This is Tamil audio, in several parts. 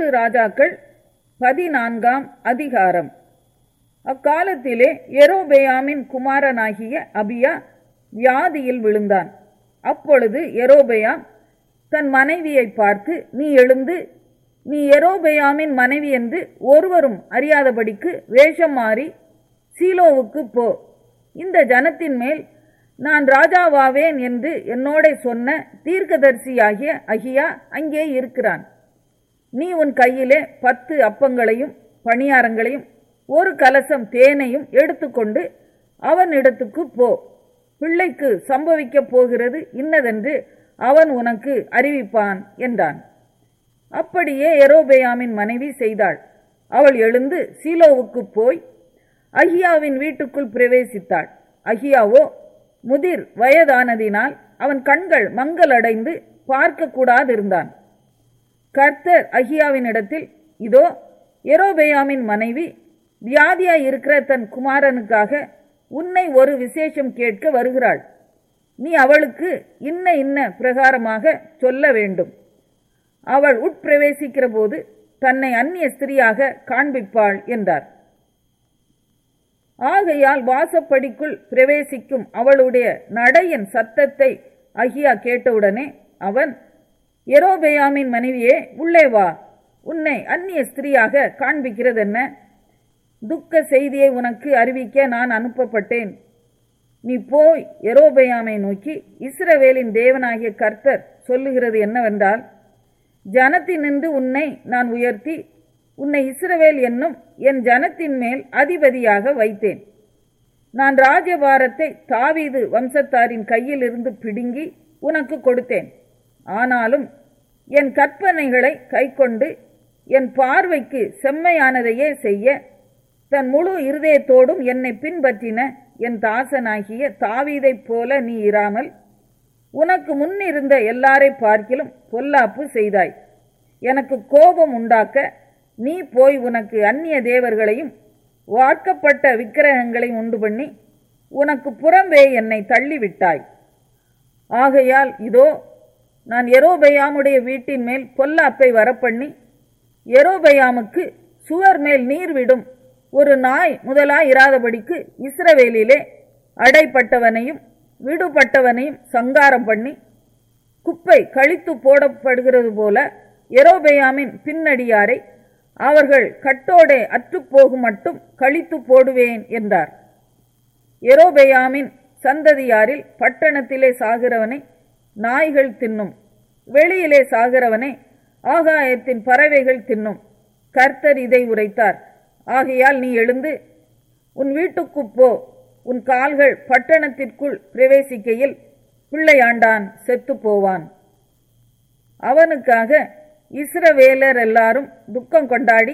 ராஜாக்கள் பதினான்காம் அதிகாரம் அக்காலத்திலே எரோபெயாமின் குமாரனாகிய அபியா வியாதியில் விழுந்தான் அப்பொழுது எரோபெயாம் தன் மனைவியை பார்த்து நீ எழுந்து நீ எரோபெயாமின் மனைவி என்று ஒருவரும் அறியாதபடிக்கு வேஷம் மாறி சீலோவுக்கு போ இந்த ஜனத்தின் மேல் நான் ராஜாவாவேன் என்று என்னோட சொன்ன தீர்க்கதரிசியாகிய அகியா அங்கே இருக்கிறான் நீ உன் கையிலே பத்து அப்பங்களையும் பணியாரங்களையும் ஒரு கலசம் தேனையும் எடுத்துக்கொண்டு அவனிடத்துக்கு போ பிள்ளைக்கு சம்பவிக்கப் போகிறது இன்னதென்று அவன் உனக்கு அறிவிப்பான் என்றான் அப்படியே எரோபெயாமின் மனைவி செய்தாள் அவள் எழுந்து சீலோவுக்கு போய் அகியாவின் வீட்டுக்குள் பிரவேசித்தாள் அகியாவோ முதிர் வயதானதினால் அவன் கண்கள் மங்கலடைந்து பார்க்கக்கூடாதிருந்தான் கர்த்தர் அகியாவினிடத்தில் இதோ எரோபெயாமின் மனைவி வியாதியாய் இருக்கிற தன் குமாரனுக்காக உன்னை ஒரு விசேஷம் கேட்க வருகிறாள் நீ அவளுக்கு இன்ன இன்ன பிரகாரமாக சொல்ல வேண்டும் அவள் உட்பிரவேசிக்கிற போது தன்னை அந்நிய ஸ்திரியாக காண்பிப்பாள் என்றார் ஆகையால் வாசப்படிக்குள் பிரவேசிக்கும் அவளுடைய நடையின் சத்தத்தை அகியா கேட்டவுடனே அவன் எரோபெயாமின் மனைவியே உள்ளே வா உன்னை அந்நிய ஸ்திரியாக காண்பிக்கிறதென்ன துக்க செய்தியை உனக்கு அறிவிக்க நான் அனுப்பப்பட்டேன் நீ போய் எரோபெயாமை நோக்கி இஸ்ரவேலின் தேவனாகிய கர்த்தர் சொல்லுகிறது என்னவென்றால் ஜனத்தினின்று உன்னை நான் உயர்த்தி உன்னை இஸ்ரவேல் என்னும் என் ஜனத்தின் மேல் அதிபதியாக வைத்தேன் நான் ராஜபாரத்தை தாவீது வம்சத்தாரின் கையில் இருந்து பிடுங்கி உனக்கு கொடுத்தேன் ஆனாலும் என் கற்பனைகளை கைக்கொண்டு என் பார்வைக்கு செம்மையானதையே செய்ய தன் முழு இருதயத்தோடும் என்னை பின்பற்றின என் தாசனாகிய தாவீதைப் போல நீ இராமல் உனக்கு முன்னிருந்த எல்லாரை பார்க்கிலும் பொல்லாப்பு செய்தாய் எனக்கு கோபம் உண்டாக்க நீ போய் உனக்கு அந்நிய தேவர்களையும் வார்க்கப்பட்ட விக்கிரகங்களையும் உண்டு பண்ணி உனக்கு புறம்பே என்னை தள்ளிவிட்டாய் ஆகையால் இதோ நான் எரோபெயாமுடைய வீட்டின் மேல் பொல்லாப்பை வரப்பண்ணி எரோபெயாமுக்கு சுவர் மேல் நீர் விடும் ஒரு நாய் முதலாய் இராதபடிக்கு இஸ்ரவேலிலே அடைப்பட்டவனையும் விடுபட்டவனையும் சங்காரம் பண்ணி குப்பை கழித்து போடப்படுகிறது போல எரோபெயாமின் பின்னடியாரை அவர்கள் கட்டோடே அற்றுப்போகும் மட்டும் கழித்து போடுவேன் என்றார் எரோபெயாமின் சந்ததியாரில் பட்டணத்திலே சாகிறவனை நாய்கள் தின்னும் வெளியிலே சாகிறவனை ஆகாயத்தின் பறவைகள் தின்னும் கர்த்தர் இதை உரைத்தார் ஆகையால் நீ எழுந்து உன் வீட்டுக்குப் போ உன் கால்கள் பட்டணத்திற்குள் பிரவேசிக்கையில் பிள்ளையாண்டான் செத்து போவான் அவனுக்காக இஸ்ரவேலர் எல்லாரும் துக்கம் கொண்டாடி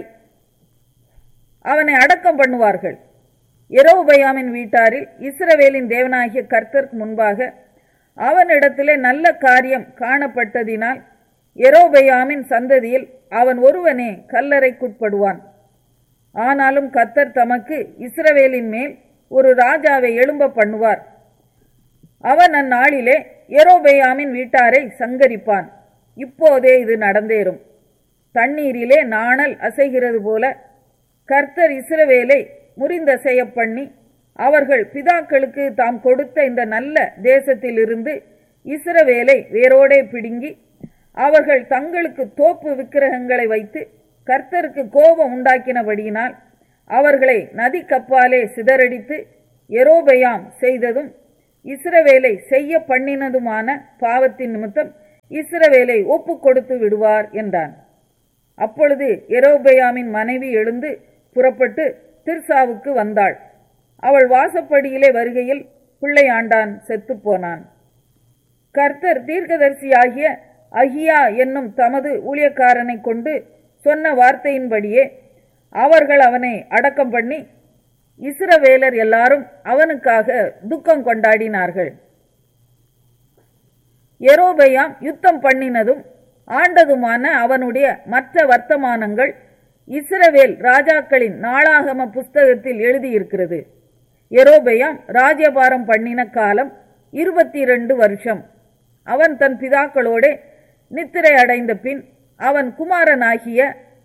அவனை அடக்கம் பண்ணுவார்கள் எரோபயாமின் வீட்டாரில் இஸ்ரவேலின் தேவனாகிய கர்த்தருக்கு முன்பாக அவனிடத்திலே நல்ல காரியம் காணப்பட்டதினால் எரோபயாமின் சந்ததியில் அவன் ஒருவனே கல்லறைக்குட்படுவான் ஆனாலும் கர்த்தர் தமக்கு இஸ்ரவேலின் மேல் ஒரு ராஜாவை எழும்ப பண்ணுவார் அவன் அந்நாளிலே எரோபெயாமின் வீட்டாரை சங்கரிப்பான் இப்போதே இது நடந்தேறும் தண்ணீரிலே நாணல் அசைகிறது போல கர்த்தர் இஸ்ரவேலை முறிந்தசைய பண்ணி அவர்கள் பிதாக்களுக்கு தாம் கொடுத்த இந்த நல்ல தேசத்திலிருந்து இஸ்ரவேலை வேரோடே பிடுங்கி அவர்கள் தங்களுக்கு தோப்பு விக்கிரகங்களை வைத்து கர்த்தருக்கு கோபம் உண்டாக்கினபடியினால் அவர்களை நதி கப்பாலே சிதறடித்து எரோபெயாம் செய்ததும் இஸ்ரவேலை செய்ய பண்ணினதுமான பாவத்தின் நிமித்தம் இஸ்ரவேலை ஒப்பு கொடுத்து விடுவார் என்றான் அப்பொழுது எரோபெயாமின் மனைவி எழுந்து புறப்பட்டு திர்சாவுக்கு வந்தாள் அவள் வாசப்படியிலே வருகையில் பிள்ளையாண்டான் செத்துப்போனான் கர்த்தர் தீர்க்கதரிசியாகிய அகியா என்னும் தமது ஊழியக்காரனை கொண்டு சொன்ன வார்த்தையின்படியே அவர்கள் அவனை அடக்கம் பண்ணி இஸ்ரவேலர் எல்லாரும் அவனுக்காக துக்கம் கொண்டாடினார்கள் எரோபெயாம் யுத்தம் பண்ணினதும் ஆண்டதுமான அவனுடைய மற்ற வர்த்தமானங்கள் இஸ்ரவேல் ராஜாக்களின் நாளாகம புஸ்தகத்தில் எழுதியிருக்கிறது எரோபெயாம் ராஜ்யபாரம் பண்ணின காலம் இருபத்தி இரண்டு வருஷம் அவன் தன் பிதாக்களோடே நித்திரை அடைந்த பின் அவன் குமாரனாகிய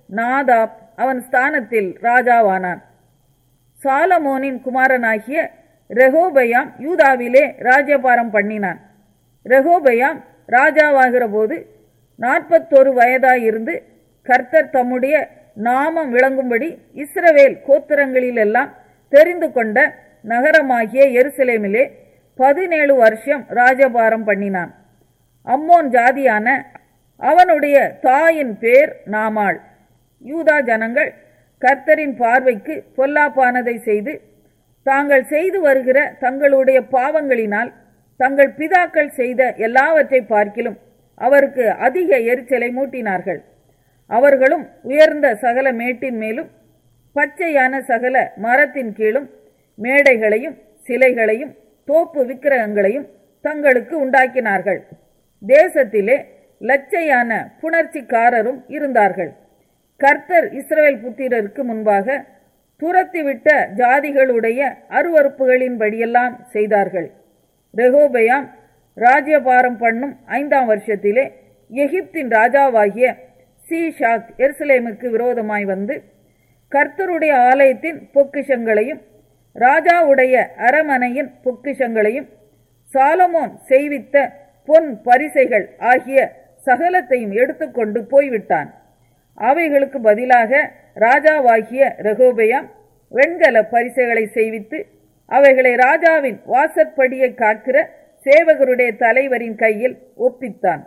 நாதாப் அவன் ஸ்தானத்தில் ராஜாவானான் சாலமோனின் குமாரனாகிய ரெகோபயாம் யூதாவிலே ராஜ்யபாரம் பண்ணினான் ரெகோபயாம் ராஜாவாகிற போது நாற்பத்தொரு வயதாயிருந்து கர்த்தர் தம்முடைய நாமம் விளங்கும்படி இஸ்ரவேல் கோத்திரங்களிலெல்லாம் தெரிந்து கொண்ட நகரமாகிய எருசலேமிலே பதினேழு வருஷம் ராஜபாரம் பண்ணினான் அம்மோன் ஜாதியான அவனுடைய தாயின் பேர் நாமாள் யூதா ஜனங்கள் கர்த்தரின் பார்வைக்கு பொல்லாப்பானதை செய்து தாங்கள் செய்து வருகிற தங்களுடைய பாவங்களினால் தங்கள் பிதாக்கள் செய்த எல்லாவற்றை பார்க்கிலும் அவருக்கு அதிக எரிச்சலை மூட்டினார்கள் அவர்களும் உயர்ந்த சகல மேட்டின் மேலும் பச்சையான சகல மரத்தின் கீழும் மேடைகளையும் சிலைகளையும் தோப்பு விக்கிரகங்களையும் தங்களுக்கு உண்டாக்கினார்கள் தேசத்திலே லச்சையான புணர்ச்சிக்காரரும் இருந்தார்கள் கர்த்தர் இஸ்ரவேல் புத்திரருக்கு முன்பாக துரத்திவிட்ட ஜாதிகளுடைய அருவறுப்புகளின்படியெல்லாம் செய்தார்கள் ரெகோபயாம் ராஜ்யபாரம் பண்ணும் ஐந்தாம் வருஷத்திலே எகிப்தின் ராஜாவாகிய சீஷாக் எருசலேமுக்கு விரோதமாய் வந்து கர்த்தருடைய ஆலயத்தின் பொக்கிஷங்களையும் ராஜாவுடைய அரமனையின் பொக்கிஷங்களையும் சாலமோன் செய்வித்த பொன் பரிசைகள் ஆகிய சகலத்தையும் எடுத்துக்கொண்டு போய்விட்டான் அவைகளுக்கு பதிலாக ராஜாவாகிய ரெகோபயாம் வெண்கல பரிசைகளை செய்வித்து அவைகளை ராஜாவின் வாசற்படியை காக்கிற சேவகருடைய தலைவரின் கையில் ஒப்பித்தான்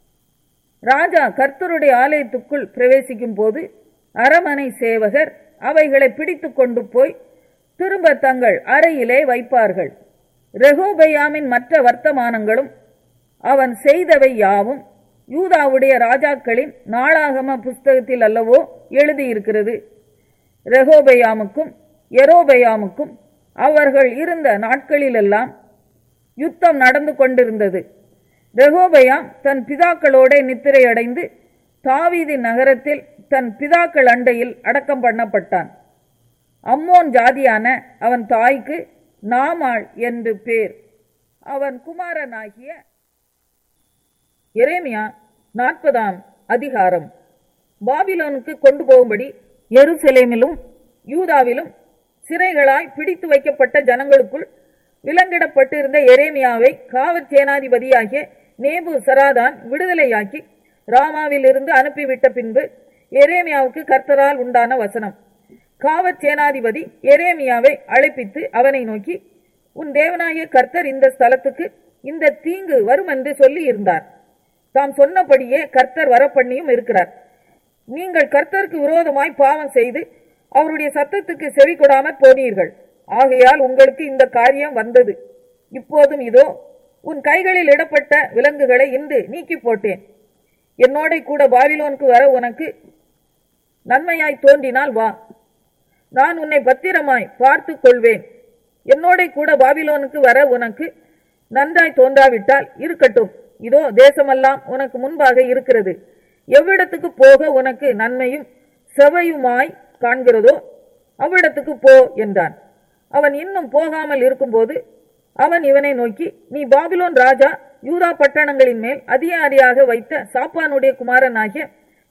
ராஜா கர்த்தருடைய ஆலயத்துக்குள் பிரவேசிக்கும் போது அரமனை சேவகர் அவைகளை பிடித்து கொண்டு போய் திரும்ப தங்கள் அறையிலே வைப்பார்கள் ரெகோபயாமின் மற்ற வர்த்தமானங்களும் அவன் செய்தவை யாவும் யூதாவுடைய ராஜாக்களின் நாளாகம புஸ்தகத்தில் அல்லவோ எழுதியிருக்கிறது ரெகோபயாமுக்கும் எரோபயாமுக்கும் அவர்கள் இருந்த நாட்களிலெல்லாம் யுத்தம் நடந்து கொண்டிருந்தது ரெகோபயாம் தன் பிதாக்களோட நித்திரையடைந்து தாவீதின் நகரத்தில் தன் பிதாக்கள் அண்டையில் அடக்கம் பண்ணப்பட்டான் அம்மோன் ஜாதியான அவன் தாய்க்கு நாமாள் என்று பேர் அவன் குமாரனாகிய எரேமியா நாற்பதாம் அதிகாரம் பாபிலோனுக்கு கொண்டு போகும்படி எருசலேமிலும் யூதாவிலும் சிறைகளாய் பிடித்து வைக்கப்பட்ட ஜனங்களுக்குள் விலங்கிடப்பட்டிருந்த எரேமியாவை காவற் சேனாதிபதியாகிய நேபு சராதான் விடுதலையாக்கி ராமாவில் இருந்து அனுப்பிவிட்ட பின்பு எரேமியாவுக்கு கர்த்தரால் உண்டான வசனம் காவற் சேனாதிபதி எரேமியாவை அழைப்பித்து அவனை நோக்கி உன் தேவனாகிய கர்த்தர் இந்த ஸ்தலத்துக்கு இந்த தீங்கு வரும் என்று சொல்லி இருந்தார் தாம் சொன்னபடியே கர்த்தர் வரப்பண்ணியும் இருக்கிறார் நீங்கள் கர்த்தருக்கு விரோதமாய் பாவம் செய்து அவருடைய சத்தத்துக்கு செவி கொடாமற் போனீர்கள் ஆகையால் உங்களுக்கு இந்த காரியம் வந்தது இப்போதும் இதோ உன் கைகளில் இடப்பட்ட விலங்குகளை இன்று நீக்கி போட்டேன் என்னோட கூட பாபிலோனுக்கு வர உனக்கு நன்மையாய் தோன்றினால் வா நான் உன்னை பத்திரமாய் பார்த்து கொள்வேன் என்னோட கூட பாபிலோனுக்கு வர உனக்கு நன்றாய் தோன்றாவிட்டால் இருக்கட்டும் இதோ தேசமெல்லாம் உனக்கு முன்பாக இருக்கிறது எவ்விடத்துக்கு போக உனக்கு நன்மையும் செவையுமாய் காண்கிறதோ அவ்விடத்துக்கு போ என்றான் அவன் இன்னும் போகாமல் இருக்கும்போது அவன் இவனை நோக்கி நீ பாபிலோன் ராஜா யூதா பட்டணங்களின் மேல் அதிகாரியாக வைத்த சாப்பானுடைய குமாரனாகிய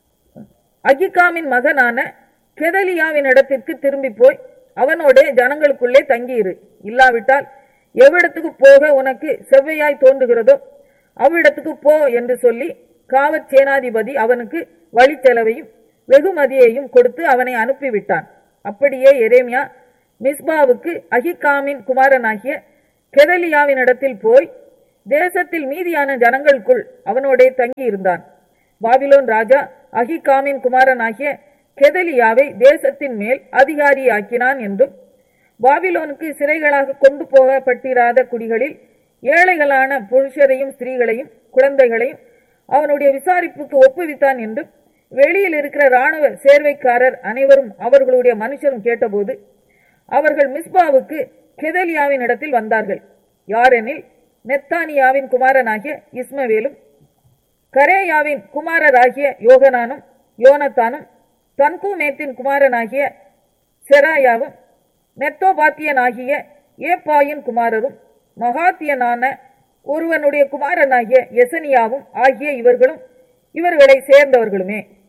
அகிகாமின் மகனான கெதலியாவின் இடத்திற்கு திரும்பி போய் அவனோட ஜனங்களுக்குள்ளே தங்கியிரு இல்லாவிட்டால் எவ்விடத்துக்கு போக உனக்கு செவ்வையாய் தோன்றுகிறதோ அவ்விடத்துக்கு போ என்று சொல்லி காவற் சேனாதிபதி அவனுக்கு வழிச்செலவையும் வெகுமதியையும் கொடுத்து அவனை அனுப்பிவிட்டான் அப்படியே எரேமியா மிஸ்பாவுக்கு அகிகாமின் குமாரனாகிய கெதலியாவின் இடத்தில் போய் தேசத்தில் மீதியான ஜனங்களுக்குள் அவனோடே தங்கியிருந்தான் பாபிலோன் ராஜா அகிகாமின் குமாரனாகிய கெதலியாவை தேசத்தின் மேல் அதிகாரியாக்கினான் என்றும் பாபிலோனுக்கு சிறைகளாக கொண்டு போகப்பட்டிராத குடிகளில் ஏழைகளான புருஷரையும் ஸ்திரீகளையும் குழந்தைகளையும் அவனுடைய விசாரிப்புக்கு ஒப்புவித்தான் என்றும் வெளியில் இருக்கிற ராணுவ சேர்வைக்காரர் அனைவரும் அவர்களுடைய மனுஷரும் கேட்டபோது அவர்கள் மிஸ்பாவுக்கு கெதலியாவின் இடத்தில் வந்தார்கள் யாரெனில் நெத்தானியாவின் குமாரனாகிய இஸ்மவேலும் கரேயாவின் குமாரராகிய யோகனானும் யோனத்தானும் தன்கூமேத்தின் குமாரனாகிய செராயாவும் நெத்தோபாத்தியனாகிய ஏப்பாயின் குமாரரும் மகாத்தியனான ஒருவனுடைய குமாரனாகிய எசனியாவும் ஆகிய இவர்களும் இவர்களை சேர்ந்தவர்களுமே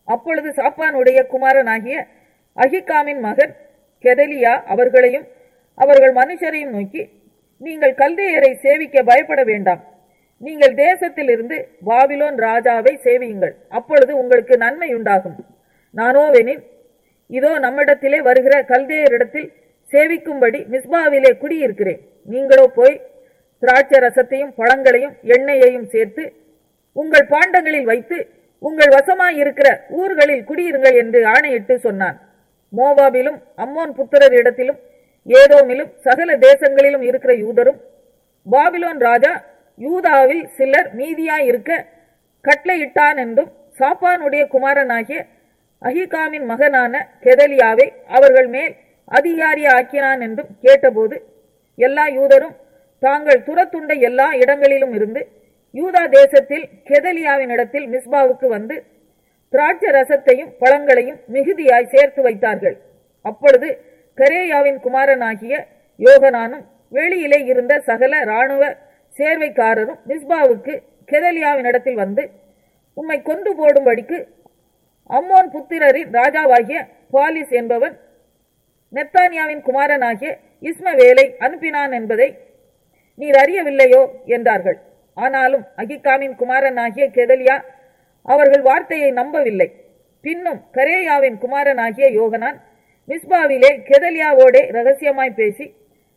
அப்பொழுது சாப்பானுடைய குமாரனாகிய அகிகாமின் மகன் கெதலியா அவர்களையும் அவர்கள் மனுஷரையும் நோக்கி நீங்கள் கல்தேயரை சேவிக்க பயப்பட வேண்டாம் நீங்கள் தேசத்திலிருந்து பாபிலோன் ராஜாவை சேவியுங்கள் அப்பொழுது உங்களுக்கு நன்மை உண்டாகும் நானோவெனில் இதோ நம்மிடத்திலே வருகிற கல்தேயரிடத்தில் சேவிக்கும்படி மிஸ்பாவிலே குடியிருக்கிறேன் நீங்களோ போய் திராட்சை ரசத்தையும் பழங்களையும் எண்ணெயையும் சேர்த்து உங்கள் பாண்டங்களில் வைத்து உங்கள் வசமாயிருக்கிற ஊர்களில் குடியிருங்கள் என்று ஆணையிட்டு சொன்னான் மோவாபிலும் அம்மோன் புத்திரர் இடத்திலும் ஏதோமிலும் சகல தேசங்களிலும் இருக்கிற யூதரும் பாபிலோன் ராஜா யூதாவில் சிலர் மீதியாயிருக்க கட்டளையிட்டான் என்றும் சாப்பானுடைய குமாரனாகிய அஹிகாமின் மகனான கெதலியாவை அவர்கள் மேல் அதிகாரி ஆக்கினான் என்றும் கேட்டபோது எல்லா யூதரும் தாங்கள் துரத்துண்ட எல்லா இடங்களிலும் இருந்து யூதா தேசத்தில் கெதலியாவின் இடத்தில் மிஸ்பாவுக்கு வந்து திராட்சை ரசத்தையும் பழங்களையும் மிகுதியாய் சேர்த்து வைத்தார்கள் அப்பொழுது கரேயாவின் குமாரனாகிய யோகனானும் வெளியிலே இருந்த சகல இராணுவ சேர்வைக்காரரும் மிஸ்பாவுக்கு கெதலியாவின் இடத்தில் வந்து உம்மை கொண்டு போடும்படிக்கு அம்மோன் புத்திரரின் ராஜாவாகிய பாலிஸ் என்பவன் நெத்தானியாவின் குமாரனாகிய இஸ்மவேலை அனுப்பினான் என்பதை நீர் அறியவில்லையோ என்றார்கள் ஆனாலும் அகிகாமின் குமாரனாகிய கெதலியா அவர்கள் வார்த்தையை நம்பவில்லை பின்னும் கரேயாவின் குமாரனாகிய யோகனான் மிஸ்பாவிலே கெதலியாவோடே ரகசியமாய் பேசி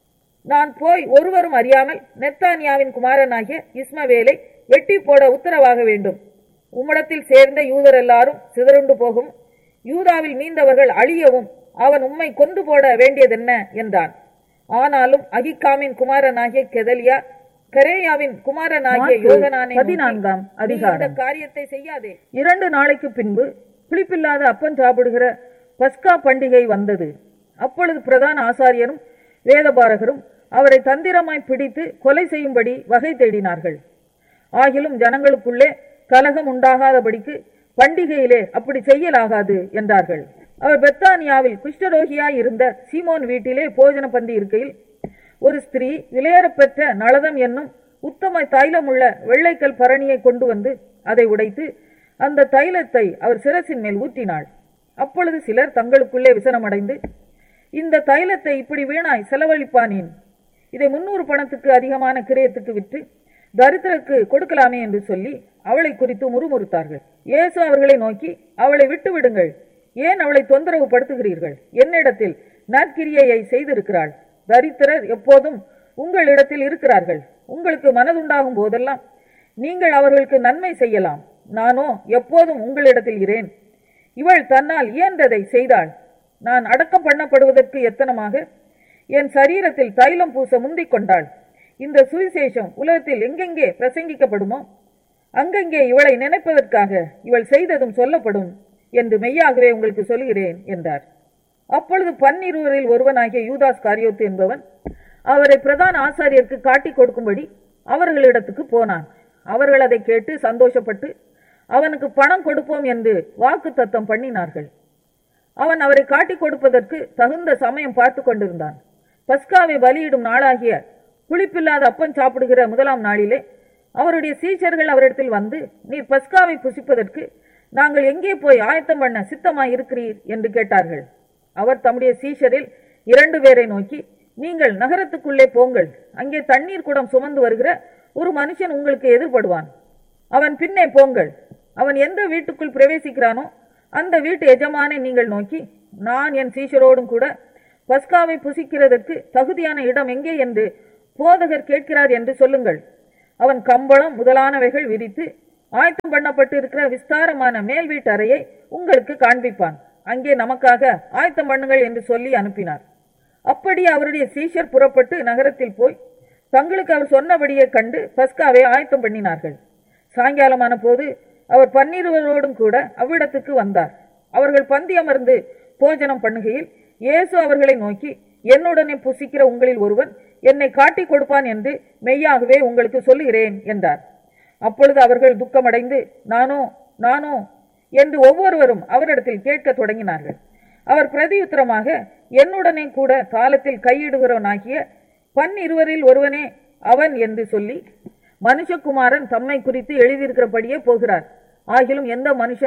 நான் போய் ஒருவரும் அறியாமல் நெத்தானியாவின் குமாரனாகிய இஸ்மவேலை வெட்டி போட உத்தரவாக வேண்டும் உம்மிடத்தில் சேர்ந்த யூதர் எல்லாரும் சிதறுண்டு போகும் யூதாவில் மீந்தவர்கள் அழியவும் அவன் உம்மை கொண்டு போட வேண்டியதென்ன என்றான் ஆனாலும் அகிகாமின் குமாரனாகிய கெதலியா கரேயாவின் குமாரனாகிய மாற்கு யோகனானை நோக்கி, பதினான்காம் "நீ அதிகாரம். இந்த காரியத்தை செய்யாதே இரண்டு நாளைக்கு பின்பு புளிப்பில்லாத அப்பம் சாப்பிடுகிற பஸ்கா பண்டிகை வந்தது அப்பொழுது பிரதான ஆசாரியரும் வேதபாரகரும் அவரை தந்திரமாய் பிடித்து கொலை செய்யும்படி வகை தேடினார்கள் ஆகிலும் ஜனங்களுக்குள்ளே கலகம் உண்டாகாதபடிக்கு பண்டிகையிலே அப்படி செய்யலாகாது என்றார்கள் அவர் பெத்தானியாவில் குஷ்டரோகியாய் இருந்த சீமோன் வீட்டிலே போஜன பந்தி இருக்கையில் ஒரு ஸ்திரீ விலையேறப்பெற்ற நளதம் என்னும் உத்தம தைலமுள்ள வெள்ளைக்கல் பரணியை கொண்டு வந்து அதை உடைத்து அந்த தைலத்தை அவர் சிரசின் மேல் ஊற்றினாள் அப்பொழுது சிலர் தங்களுக்குள்ளே விசனமடைந்து இந்த தைலத்தை இப்படி வீணாய் செலவழிப்பானேன் இதை முன்னூறு பணத்துக்கு அதிகமான கிரயத்துக்கு விற்று தரித்திரக்கு கொடுக்கலாமே என்று சொல்லி அவளை குறித்து முறுமுறுத்தார்கள் இயேசு அவர்களை நோக்கி அவளை விட்டு விடுங்கள் ஏன் அவளை தொந்தரவு படுத்துகிறீர்கள் என்னிடத்தில் நற்கிரியையை செய்திருக்கிறாள் தரித்திரர் எப்போதும் உங்களிடத்தில் இருக்கிறார்கள் உங்களுக்கு மனதுண்டாகும் போதெல்லாம் நீங்கள் அவர்களுக்கு நன்மை செய்யலாம் நானோ எப்போதும் உங்களிடத்தில் இரேன் இவள் தன்னால் இயன்றதை செய்தாள் நான் அடக்கம் பண்ணப்படுவதற்கு எத்தனமாக என் சரீரத்தில் தைலம் பூச முந்திக் கொண்டாள் இந்த சுவிசேஷம் உலகத்தில் எங்கெங்கே பிரசங்கிக்கப்படுமோ அங்கங்கே இவளை நினைப்பதற்காக இவள் செய்ததும் சொல்லப்படும் என்று மெய்யாகவே உங்களுக்கு சொல்கிறேன் என்றார் அப்பொழுது பன்னிருவரில் ஒருவனாகிய யூதாஸ் காரியோத்து என்பவன் அவரை பிரதான ஆசாரியருக்கு காட்டிக் கொடுக்கும்படி அவர்களிடத்துக்கு போனான் அவர்கள் அதை கேட்டு சந்தோஷப்பட்டு அவனுக்கு பணம் கொடுப்போம் என்று வாக்கு தத்தம் பண்ணினார்கள் அவன் அவரை காட்டிக் கொடுப்பதற்கு தகுந்த சமயம் பார்த்து கொண்டிருந்தான் பஸ்காவை பலியிடும் நாளாகிய புளிப்பில்லாத அப்பம் சாப்பிடுகிற முதலாம் நாளிலே அவருடைய சீஷர்கள் அவரிடத்தில் வந்து நீர் பஸ்காவை புசிப்பதற்கு நாங்கள் எங்கே போய் ஆயத்தம் பண்ண சித்தமாய் இருக்கிறீர் என்று கேட்டார்கள் அவர் தம்முடைய சீஷரில் இரண்டு பேரை நோக்கி நீங்கள் நகரத்துக்குள்ளே போங்கள் அங்கே தண்ணீர் குடம் சுமந்து வருகிற ஒரு மனுஷன் உங்களுக்கு எதிர்படுவான் அவன் பின்னே போங்கள் அவன் எந்த வீட்டுக்குள் பிரவேசிக்கிறானோ அந்த வீட்டு எஜமானை நீங்கள் நோக்கி நான் என் சீஷரோடும் கூட பஸ்காவை புசிக்கிறதற்கு தகுதியான இடம் எங்கே என்று போதகர் கேட்கிறார் என்று சொல்லுங்கள் அவன் கம்பளம் முதலானவைகள் விரித்து ஆயத்தம் பண்ணப்பட்டு இருக்கிற விஸ்தாரமான மேல் வீட்டு அறையை உங்களுக்கு காண்பிப்பான் அங்கே நமக்காக ஆயத்தம் பண்ணுங்கள் என்று சொல்லி அனுப்பினார் அப்படி அவருடைய சீஷர் புறப்பட்டு நகரத்தில் போய் தங்களுக்கு அவர் சொன்னபடியே கண்டு பஸ்காவை ஆயத்தம் பண்ணினார்கள் சாயங்காலமான போது அவர் பன்னிருவரோடும் கூட அவ்விடத்துக்கு வந்தார் அவர்கள் பந்தி அமர்ந்து போஜனம் பண்ணுகையில் இயேசு அவர்களை நோக்கி என்னுடனே புசிக்கிற உங்களில் ஒருவன் என்னை காட்டிக் கொடுப்பான் என்று மெய்யாகவே உங்களுக்கு சொல்லுகிறேன் என்றார் அப்பொழுது அவர்கள் துக்கமடைந்து நானோ நானோ என்று ஒவ்வொருவரும் அவரிடத்தில் கேட்கத் தொடங்கினார்கள் அவர் பிரதியுத்தரமாக என்னுடனே கூட காலத்தில் கையிடுகிறவனாகிய பன்னிருவரில் ஒருவனே அவன் என்று சொல்லி மனுஷகுமாரன் தம்மை குறித்து எழுதியிருக்கிறபடியே போகிறார் ஆகிலும் எந்த மனுஷனால்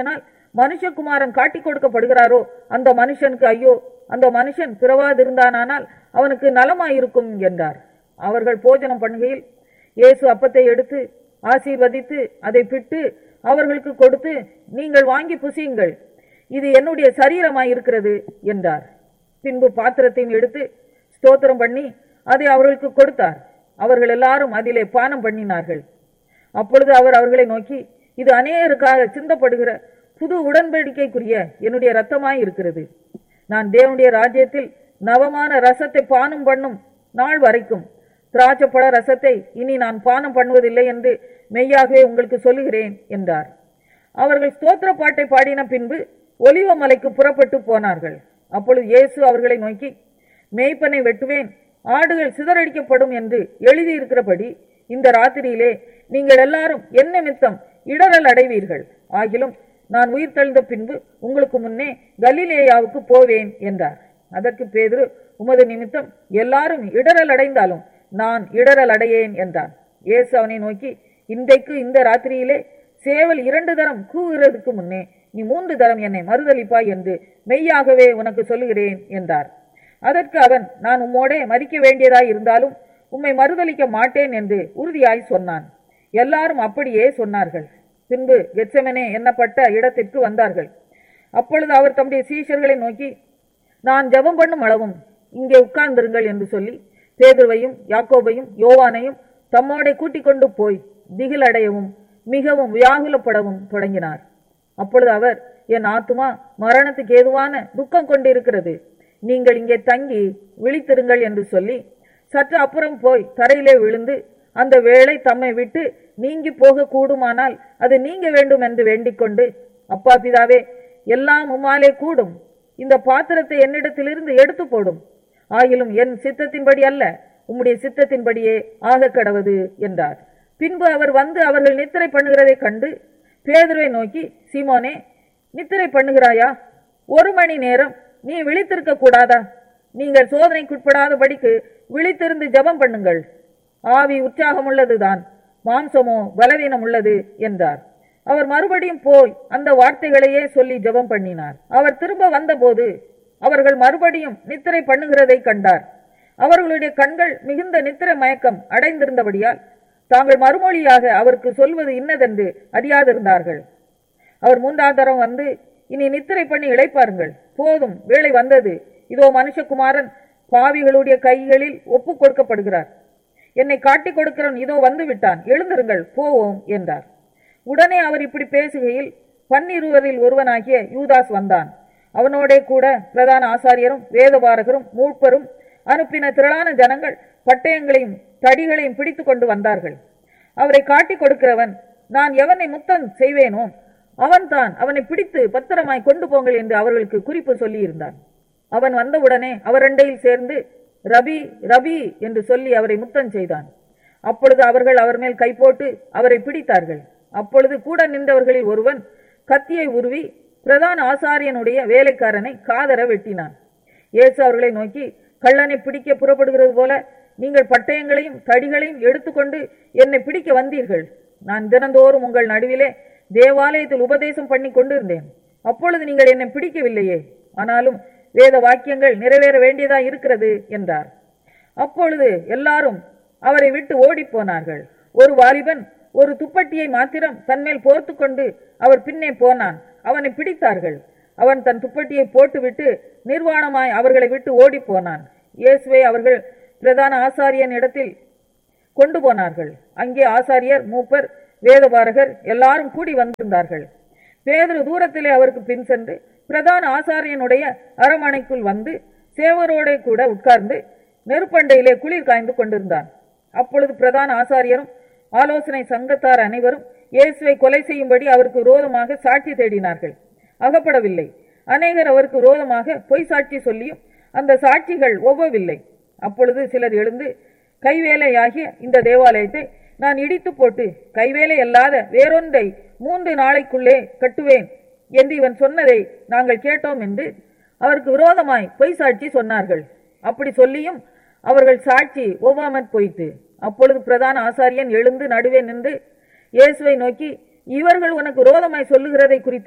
மனுஷகுமாரன் காட்டிக் கொடுக்கப்படுகிறாரோ அந்த மனுஷனுக்கு ஐயோ அந்த மனுஷன் பிறவாதிருந்தானால் அவனுக்கு நலமாயிருக்கும் என்றார் அவர்கள் போஜனம் பண்ணுகையில் இயேசு அப்பத்தை எடுத்து ஆசீர்வதித்து அதை பிட்டு அவர்களுக்கு கொடுத்து நீங்கள் வாங்கி புசியுங்கள் இது என்னுடைய சரீரமாயிருக்கிறது என்றார் பின்பு பாத்திரத்தையும் எடுத்து ஸ்தோத்திரம் பண்ணி அதை அவர்களுக்கு கொடுத்தார் அவர்கள் எல்லாரும் அதிலே பானம் பண்ணினார்கள் அப்பொழுது அவர் அவர்களை நோக்கி இது அநேகருக்காக சிந்தப்படுகிற புது உடன்படிக்கைக்குரிய என்னுடைய இரத்தமாய் இருக்கிறது நான் தேவனுடைய ராஜ்யத்தில் நவமான ரசத்தை பானம் பண்ணும் நாள் வரைக்கும் திராட்சப்பழ ரசத்தை இனி நான் பானம் பண்ணுவதில்லை என்று மெய்யாகவே உங்களுக்கு சொல்லுகிறேன் என்றார் அவர்கள் ஸ்தோத்திர பாட்டை பாடின பின்பு ஒலிவ மலைக்கு புறப்பட்டு போனார்கள் அப்பொழுது இயேசு அவர்களை நோக்கி மேய்ப்பனை வெட்டுவேன் ஆடுகள் சிதறடிக்கப்படும் என்று எழுதியிருக்கிறபடி இந்த ராத்திரியிலே நீங்கள் எல்லாரும் என் நிமித்தம் இடரல் அடைவீர்கள் ஆகிலும் நான் உயிர் தெழுந்த பின்பு உங்களுக்கு முன்னே கலிலேயாவுக்கு போவேன் என்றார் அதற்கு பேதுரு உமது நிமித்தம் எல்லாரும் இடரல் அடைந்தாலும் நான் இடரல் அடையேன் என்றான் இயேசு அவனை நோக்கி இன்றைக்கு இந்த ராத்திரியிலே சேவல் இரண்டு தரம் கூவுகிறதுக்கு முன்னே நீ மூன்று தரம் என்னை மறுதளிப்பாய் என்று மெய்யாகவே உனக்கு சொல்லுகிறேன் என்றார் அதற்கு அவன் நான் உம்மோடே மறிக்க வேண்டியதாய் இருந்தாலும் உம்மை மறுதளிக்க மாட்டேன் என்று உறுதியாய் சொன்னான் எல்லாரும் அப்படியே சொன்னார்கள் பின்பு கெச்சமனே எண்ணப்பட்ட இடத்திற்கு வந்தார்கள் அப்பொழுது அவர் தம்முடைய சீஷர்களை நோக்கி நான் ஜெபம் பண்ணும் அளவும் இங்கே உட்கார்ந்திருங்கள் என்று சொல்லி பேதுருவையும் யாக்கோபையும் யோவானையும் தம்மோடே கூட்டிக் கொண்டு போய் திகிலடையவும் மிகவும் வியாகுலப்படவும் தொடங்கினார் அப்பொழுது அவர் என் ஆத்துமா மரணத்துக்கு ஏதுவான துக்கம் கொண்டிருக்கிறது நீங்கள் இங்கே தங்கி விழித்திருங்கள் என்று சொல்லி சற்று அப்புறம் போய் தரையிலே விழுந்து அந்த வேளை தம்மை விட்டு நீங்கி போக கூடுமானால் அது நீங்க வேண்டும் என்று வேண்டிக் கொண்டு அப்பா பிதாவே எல்லாம் உம்மாலே கூடும் இந்த பாத்திரத்தை என்னிடத்திலிருந்து எடுத்து போடும் ஆகிலும் என் சித்தத்தின்படி அல்ல உம்முடைய சித்தத்தின்படியே ஆக கடவது என்றார் பின்பு அவர் வந்து அவர்கள் நித்திரை பண்ணுகிறதைக் கண்டு பேதுருவை நோக்கி சீமோனே நித்திரை பண்ணுகிறாயா ஒரு மணி நேரம் நீ விழித்திருக்க கூடாதா நீங்கள் சோதனைக்குட்படாதபடிக்கு விழித்திருந்து ஜெபம் பண்ணுங்கள் ஆவி உற்சாகம் உள்ளதுதான் மாம்சமோ பலவீனம் உள்ளது என்றார் அவர் மறுபடியும் போய் அந்த வார்த்தைகளையே சொல்லி ஜெபம் பண்ணினார் அவர் திரும்ப வந்தபோது அவர்கள் மறுபடியும் நித்திரை பண்ணுகிறதை கண்டார் அவர்களுடைய கண்கள் மிகுந்த நித்திரை மயக்கம் அடைந்திருந்தபடியால் தாங்கள் மறுமொழியாக அவருக்கு சொல்வது இன்னதென்று அறியாதிருந்தார்கள் அவர் மூன்றாம் தரம் வந்து இனி நித்திரை பண்ணி இளைப்பாருங்கள் போதும் வேலை வந்தது இதோ மனுஷகுமாரன் பாவிகளுடைய கைகளில் ஒப்பு கொடுக்கப்படுகிறார் என்னை காட்டிக் கொடுக்கிறவன் இதோ வந்து விட்டான் எழுந்திருங்கள் போவோம் என்றார் உடனே அவர் இப்படி பேசுகையில் பன்னிருவரில் ஒருவனாகிய யூதாஸ் வந்தான் அவனோடே கூட பிரதான ஆசாரியரும் வேதபாரகரும் மூப்பரும் அனுப்பின திரளான ஜனங்கள் பட்டயங்களையும் தடிகளையும் பிடித்து கொண்டு வந்தார்கள் அவரை காட்டிக் கொடுக்கிறவன் நான் எவனை முத்தம் செய்வேனோ அவன்தான் அவனை பிடித்து பத்திரமாய் கொண்டு போங்கள் என்று அவர்களுக்கு குறிப்பு சொல்லியிருந்தான் அவன் வந்தவுடனே அவர் அண்டையில் சேர்ந்து ரபி ரபி என்று சொல்லி அவரை முத்தம் செய்தான் அப்பொழுது அவர்கள் அவர் மேல் கை போட்டு அவரை பிடித்தார்கள் அப்பொழுது கூட நின்றவர்களில் ஒருவன் கத்தியை உருவி பிரதான ஆசாரியனுடைய வேலைக்காரனை காதர வெட்டினான் இயேசு அவர்களை நோக்கி கள்ளனை பிடிக்க புறப்படுகிறது போல நீங்கள் பட்டயங்களையும் தடிகளையும் எடுத்துக்கொண்டு என்னை பிடிக்க வந்தீர்கள் நான் தினந்தோறும் உங்கள் நடுவிலே தேவாலயத்தில் உபதேசம் பண்ணி கொண்டிருந்தேன் அப்பொழுது நீங்கள் என்னை பிடிக்கவில்லையே ஆனாலும் வேத வாக்கியங்கள் நிறைவேற வேண்டியதா இருக்கிறது என்றார் அப்பொழுது எல்லாரும் அவரை விட்டு ஓடிப் போனார்கள் ஒரு வாலிபன் ஒரு துப்பட்டியை மாத்திரம் தன்மேல் போர்த்து கொண்டு அவர் பின்னே போனான் அவனை பிடித்தார்கள் அவன் தன் துப்பட்டியை போட்டுவிட்டு நிர்வாணமாய் அவர்களை விட்டு ஓடிப் போனான் இயேசுவை அவர்கள் பிரதான ஆசாரியன் இடத்தில் கொண்டு போனார்கள் அங்கே ஆசாரியர் மூப்பர் வேதபாரகர் எல்லாரும் கூடி வந்திருந்தார்கள் பேதுரு தூரத்திலே அவருக்கு பின் சென்று பிரதான ஆசாரியனுடைய அரமனைக்குள் வந்து சேவரோடே கூட உட்கார்ந்து நெருப்பண்டையிலே குளிர் காய்ந்து கொண்டிருந்தான் அப்பொழுது பிரதான ஆசாரியரும் ஆலோசனை சங்கத்தார் அனைவரும் இயேசுவை கொலை செய்யும்படி அவருக்கு விரோதமாக சாட்சி தேடினார்கள் அகப்படவில்லை அநேகர் அவருக்கு விரோதமாக பொய் சாட்சி சொல்லியும் அந்த சாட்சிகள் ஒவ்வவில்லை அப்பொழுது சிலர் எழுந்து கைவேலையாகிய இந்த தேவாலயத்தை நான் இடித்து போட்டு கைவேலை அல்லாத வேறொன்றை மூன்று நாளைக்குள்ளே கட்டுவேன் என்று இவன் சொன்னதை நாங்கள் கேட்டோம் என்று அவருக்கு விரோதமாய் பொய் சாட்சி சொன்னார்கள் அப்படி சொல்லியும் அவர்கள் சாட்சி ஒவ்வாமற் போயிற்று அப்பொழுது பிரதான ஆசாரியன் எழுந்து நடுவே நின்று இயேசுவை நோக்கி இவர்கள் உனக்கு விரோதமாய் சொல்லுகிறதை குறித்து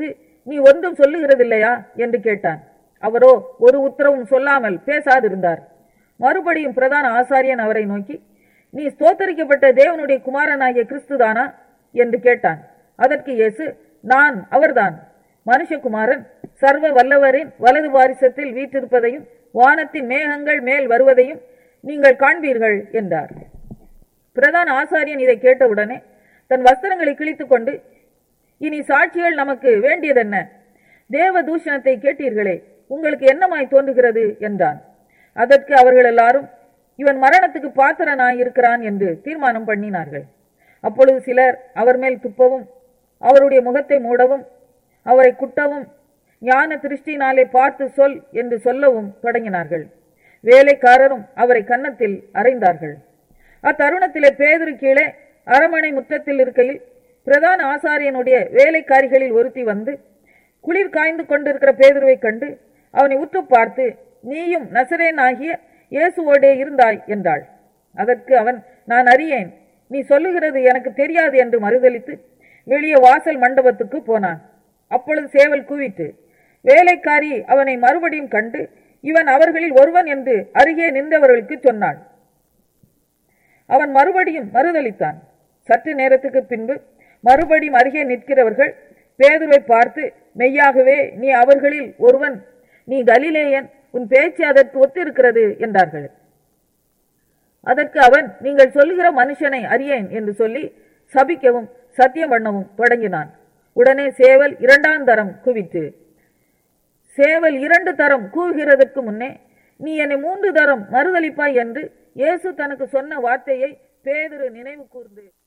நீ ஒன்றும் சொல்லுகிறதில்லையா என்று கேட்டான் அவரோ ஒரு உத்தரவும் சொல்லாமல் பேசாதிருந்தார் மறுபடியும் பிரதான ஆசாரியன் அவரை நோக்கி நீ ஸ்தோத்தரிக்கப்பட்ட தேவனுடைய குமாரனாகிய கிறிஸ்துதானா என்று கேட்டான் அதற்கு இயேசு நான் அவர்தான் மனுஷகுமாரன் சர்வ வல்லவரின் வலது வாரிசத்தில் வீற்றிருப்பதையும் வானத்தின் மேகங்கள் மேல் வருவதையும் நீங்கள் காண்பீர்கள் என்றார் பிரதான ஆசாரியன் இதை கேட்டவுடனே தன் வஸ்திரங்களை கிழித்துக் கொண்டு இனி சாட்சிகள் நமக்கு வேண்டியதென்ன தேவ தூஷணத்தை கேட்டீர்களே உங்களுக்கு என்னமாய் தோன்றுகிறது என்றான் அதற்கு அவர்கள் எல்லாரும் இவன் மரணத்துக்கு பாத்திரனாய் இருக்கிறான் என்று தீர்மானம் பண்ணினார்கள் அப்பொழுது சிலர் அவர் மேல் துப்பவும் அவருடைய முகத்தை மூடவும் அவரை குட்டவும் ஞான திருஷ்டினாலே பார்த்து சொல் என்று சொல்லவும் தொடங்கினார்கள் வேலைக்காரரும் அவரை கன்னத்தில் அறைந்தார்கள் அத்தருணத்திலே பேதுரு கீழே அரமனை முற்றத்தில் இருக்கையில் பிரதான ஆசாரியனுடைய வேலைக்காரிகளில் ஒருத்தி வந்து குளிர் காய்ந்து கொண்டிருக்கிற பேதுருவை கண்டு அவனை உற்று பார்த்து நீயும் நசரேன் ஆகிய இயேசுவோடே இருந்தாய் என்றாள் அதற்கு அவன் நான் அறியேன் நீ சொல்லுகிறது எனக்கு தெரியாது என்று மறுதலித்து வெளியே வாசல் மண்டபத்துக்கு போனான் அப்பொழுது சேவல் கூவிட்டு வேலைக்காரி அவனை மறுபடியும் கண்டு இவன் அவர்களில் ஒருவன் என்று அருகே நின்றவர்களுக்கு சொன்னாள் அவன் மறுபடியும் மறுதளித்தான் சற்று நேரத்துக்கு பின்பு மறுபடியும் அருகே நிற்கிறவர்கள் பேதுருவை பார்த்து மெய்யாகவே நீ அவர்களில் ஒருவன் நீ கலிலேயன் உன் பேச்சு அதற்கு ஒத்திருக்கிறது என்றார்கள் அதற்கு அவன் நீங்கள் சொல்லுகிற மனுஷனை அறியேன் என்று சொல்லி சபிக்கவும் சத்தியம் பண்ணவும் தொடங்கினான் உடனே சேவல் இரண்டாம் தரம் குவித்து சேவல் இரண்டு தரம் கூவுகிறதற்கு முன்னே நீ என்னை மூன்று தரம் மறுதளிப்பாய் என்று இயேசு தனக்கு சொன்ன வார்த்தையை பேதுரு நினைவு கூர்ந்து